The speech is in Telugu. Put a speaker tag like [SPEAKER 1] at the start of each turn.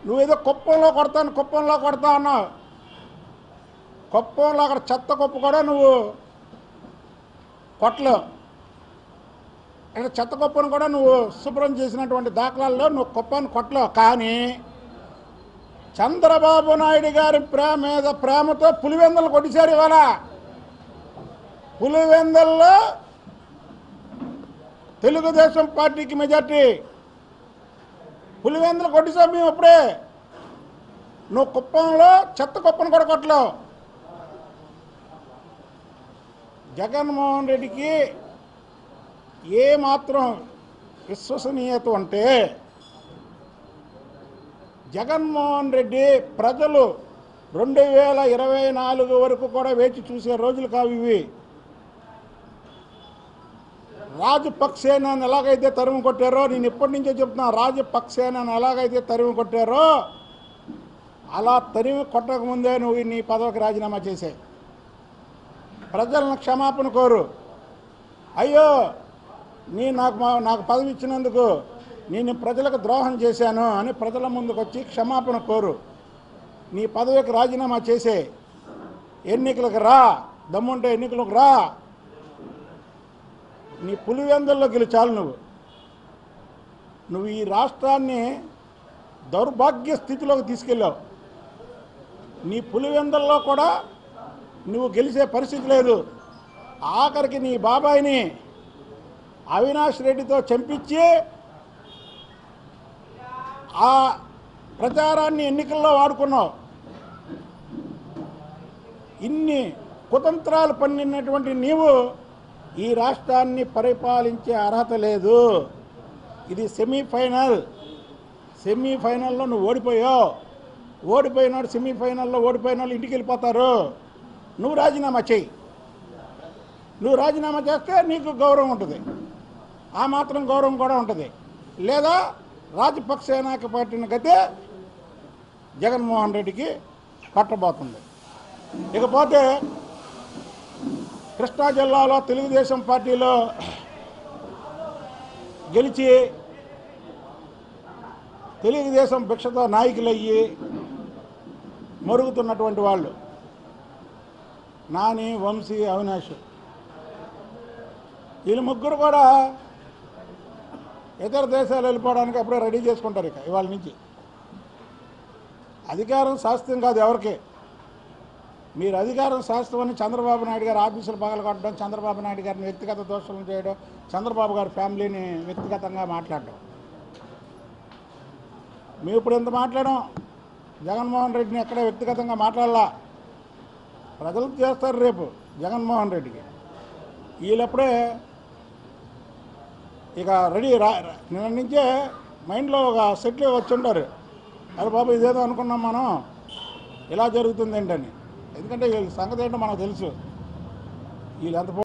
[SPEAKER 1] నువ్వేదో కుప్పంలో కొడతాను కుప్పంలో కొడతా అన్నావు కుప్పంలో అక్కడ చెత్త కుప్ప కూడా నువ్వు కొట్టలేవు ఇక్కడ చెత్త కుప్పను కూడా నువ్వు శుభ్రం చేసినటువంటి దాఖలాల్లో నువ్వు కుప్పని కొట్టలేవు కానీ చంద్రబాబు నాయుడు గారి ప్రేమ మీద ప్రేమతో పులివెందలు కొట్టిశారు ఇవాళ పులివెందల్లో తెలుగుదేశం పార్టీకి మెజార్టీ పులివెందులు కొట్టిసాం మేము అప్పుడే నువ్వు కుప్పంలో చెత్త కుప్పను కూడా కొట్టలేవు జగన్మోహన్ రెడ్డికి ఏ మాత్రం విశ్వసనీయత ఉంటే జగన్మోహన్ రెడ్డి ప్రజలు రెండు వేల ఇరవై నాలుగు వరకు కూడా వేచి చూసే రోజులు కావు ఇవి రాజపక్సేనాన్ని ఎలాగైతే తరిమి కొట్టారో నేను ఇప్పటి నుంచే చెప్తున్నా రాజపక్సేనాన్ని ఎలాగైతే తరిమి కొట్టారో అలా తరిమి కొట్టకముందే నువ్వు నీ పదవికి రాజీనామా చేసాయి ప్రజలను క్షమాపణ కోరు అయ్యో నీ నాకు మా నాకు పదవి ఇచ్చినందుకు నేను ప్రజలకు ద్రోహం చేశాను అని ప్రజల ముందుకు వచ్చి క్షమాపణ కోరు నీ పదవికి రాజీనామా చేసే ఎన్నికలకు రా దమ్ముంటే ఎన్నికలకు రా నీ పులివెందుల్లో గెలిచాలు నువ్వు నువ్వు ఈ రాష్ట్రాన్ని దౌర్భాగ్య స్థితిలోకి తీసుకెళ్ళావు నీ పులివెందుల్లో కూడా నువ్వు గెలిచే పరిస్థితి లేదు ఆఖరికి నీ బాబాయిని అవినాష్ రెడ్డితో చంపించి ఆ ప్రచారాన్ని ఎన్నికల్లో వాడుకున్నావు ఇన్ని కుతంత్రాలు పన్నినటువంటి నీవు ఈ రాష్ట్రాన్ని పరిపాలించే అర్హత లేదు ఇది సెమీఫైనల్ సెమీఫైనల్లో నువ్వు ఓడిపోయావు ఓడిపోయినాడు సెమీఫైనల్లో ఓడిపోయిన వాళ్ళు ఇంటికి వెళ్ళిపోతారు నువ్వు రాజీనామా చెయ్యి నువ్వు రాజీనామా చేస్తే నీకు గౌరవం ఉంటుంది ఆ మాత్రం గౌరవం కూడా ఉంటుంది లేదా రాజపక్సేనాకి పట్టిన గతే జగన్మోహన్ రెడ్డికి పట్టబోతుంది ఇకపోతే కృష్ణా జిల్లాలో తెలుగుదేశం పార్టీలో గెలిచి తెలుగుదేశం భిక్షతో నాయకులయ్యి మరుగుతున్నటువంటి వాళ్ళు నాని వంశీ అవినాష్ వీళ్ళు ముగ్గురు కూడా ఇతర దేశాలు వెళ్ళిపోవడానికి అప్పుడే రెడీ చేసుకుంటారు ఇక ఇవాళ నుంచి అధికారం శాస్త్రం కాదు ఎవరికి మీరు అధికారం శాస్త్రం అని చంద్రబాబు నాయుడు గారు ఆఫీసులు పగలగొట్టడం చంద్రబాబు నాయుడు గారిని వ్యక్తిగత దోషాలను చేయడం చంద్రబాబు గారి ఫ్యామిలీని వ్యక్తిగతంగా మాట్లాడడం మేము ఇప్పుడు ఎంత మాట్లాడాం జగన్మోహన్ రెడ్డిని ఎక్కడ వ్యక్తిగతంగా మాట్లాడాలా ప్రజలకు చేస్తారు రేపు జగన్మోహన్ రెడ్డికి వీళ్ళప్పుడే ఇక రెడీ రా రా- నిన్న నుంచే మైండ్లో ఒక సెట్లు వచ్చి ఉంటారు అరే బాబు ఇదేదో అనుకున్నాం మనం ఇలా జరుగుతుంది ఏంటని ఎందుకంటే వీళ్ళ సంగతి ఏంటో మనకు తెలుసు వీళ్ళు ఎంత